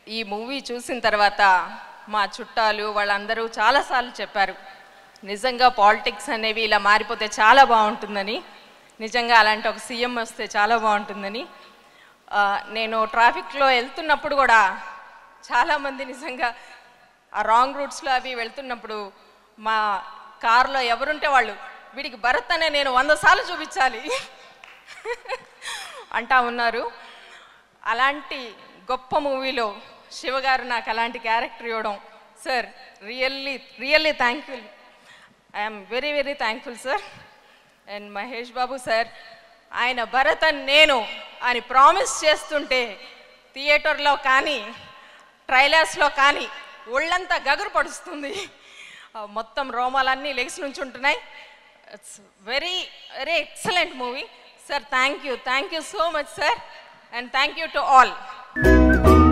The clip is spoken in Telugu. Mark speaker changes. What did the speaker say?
Speaker 1: ఈ మూవీ చూసిన తర్వాత మా చుట్టాలు వాళ్ళందరూ చాలాసార్లు చెప్పారు నిజంగా పాలిటిక్స్ అనేవి ఇలా మారిపోతే చాలా బాగుంటుందని నిజంగా అలాంటి ఒక సీఎం వస్తే చాలా బాగుంటుందని ఆ, నేను ట్రాఫిక్లో వెళ్తున్నప్పుడు కూడా చాలామంది నిజంగా ఆ రాంగ్ రూట్స్లో అవి వెళ్తున్నప్పుడు మా కార్లో ఎవరుంటే వాళ్ళు వీడికి భరత్ అనే నేను వంద సార్లు చూపించాలి అంటా ఉన్నారు అలాంటి గొప్ప మూవీలో శివగారు నాకు అలాంటి క్యారెక్టర్ ఇవ్వడం sir really really thankful I'm very very thankful sir and Mahesh Babu sir ఆయన భరత్ అని నేను అని ప్రామిస్ చేస్తుంటే థియేటర్లో కానీ ట్రైలర్స్లో కానీ ఒళ్ళంతా గగురు పడుస్తుంది ఆ మొత్తం రోమాలన్నీ లెగ్స్ నుంచి ఉంటున్నాయి it's very very excellent movie sir thank you thank you so much sir and thank you to all